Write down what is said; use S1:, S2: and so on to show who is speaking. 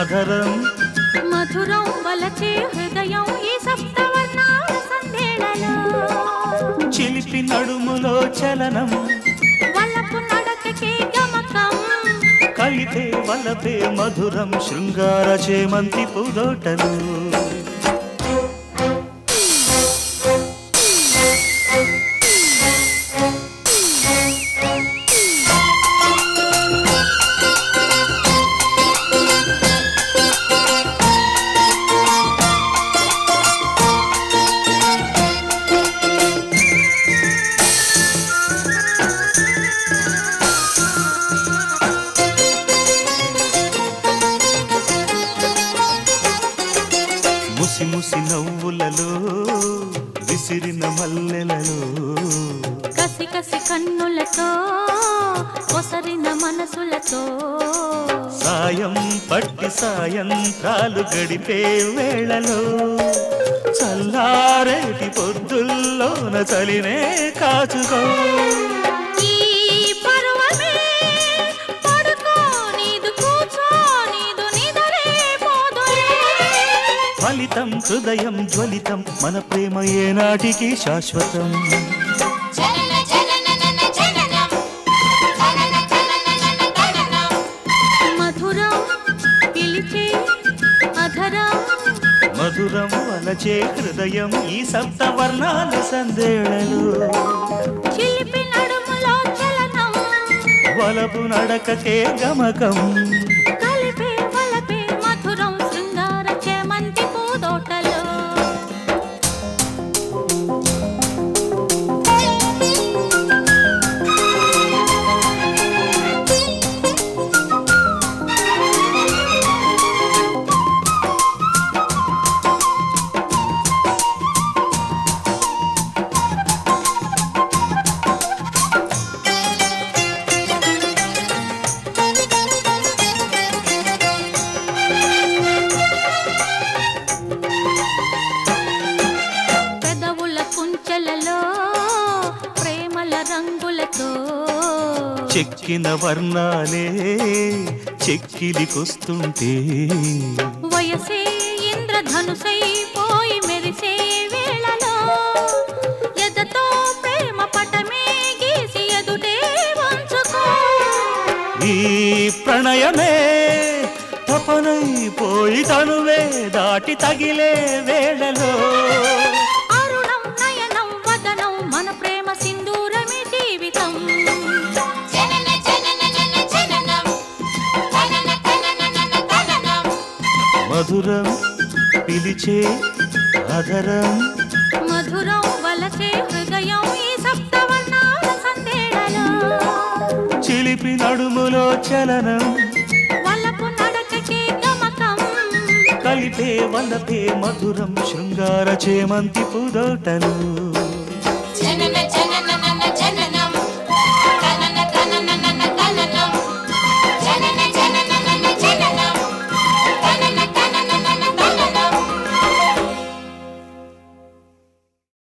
S1: అధరం
S2: మధురం వలచే హృదయం ఈ సప్తవర్ణాల సందేళలో
S1: చిలిపి నడుములో చలనం
S2: వలపు నడకకే గమకం
S1: కలిపే వలపే మధురం శృంగార చేమంతి పూదోటలు ముసి ముసి నవ్వులలో విసిరిన మల్లెలలో
S2: కసి కసి కన్నులతో ఒసరిన మనసులతో
S1: సాయం పట్టి సాయంత్రాలు గడిపే వేళలో చల్లారేటి పొద్దుల్లోన చలినే కాచుకో
S2: ఈ పర్వమే పడుకో నీదు కూర్చో నీదు నిదరే పోదులే
S1: ఫలితం హృదయం జ్వలితం మన ప్రేమ ఏనాటికి శాశ్వతం
S2: జనన జనన జననం జనన జనన జననం మధురం పిలిచే అధరం
S1: మధురం వలచే హృదయం ఈ సప్తవర్ణాల సందేళలు
S2: చిలిపి నడుములో చలనం
S1: వలపు నడకకే గమకం
S2: కలిపే వలపే మధురం శృంగార చేమంతి పూదోటలో పెదవుల కుంచెలలో ప్రేమల రంగులతో
S1: చెక్కిన వర్ణాలే చెక్కిలికొస్తుంటే
S2: వయసే ఇంద్రధనుసై పోయి మెరిసే వేళలో ఎదతో ప్రేమ పటమే గీసి ఎదుటే వంచుకో
S1: ఈ ప్రణయమే తపనైపోయి తనువే దాటి తగిలే వేళలో
S2: అరుణం నయనం వదనం మన ప్రేమ సింధూరమే జీవితం జనన జనన జన జననం జనన జనన జననం
S1: మధురం పిలిచే అధరం
S2: మధురం వలసే హృదయం ఈ సప్తవర్ణాల సందేళలో
S1: చిలిపి నడుములో చలనం
S2: వలపు నడకకే గమకం
S1: కలిపే వలపే మధురం శృంగార చేమంతి పుదోటలు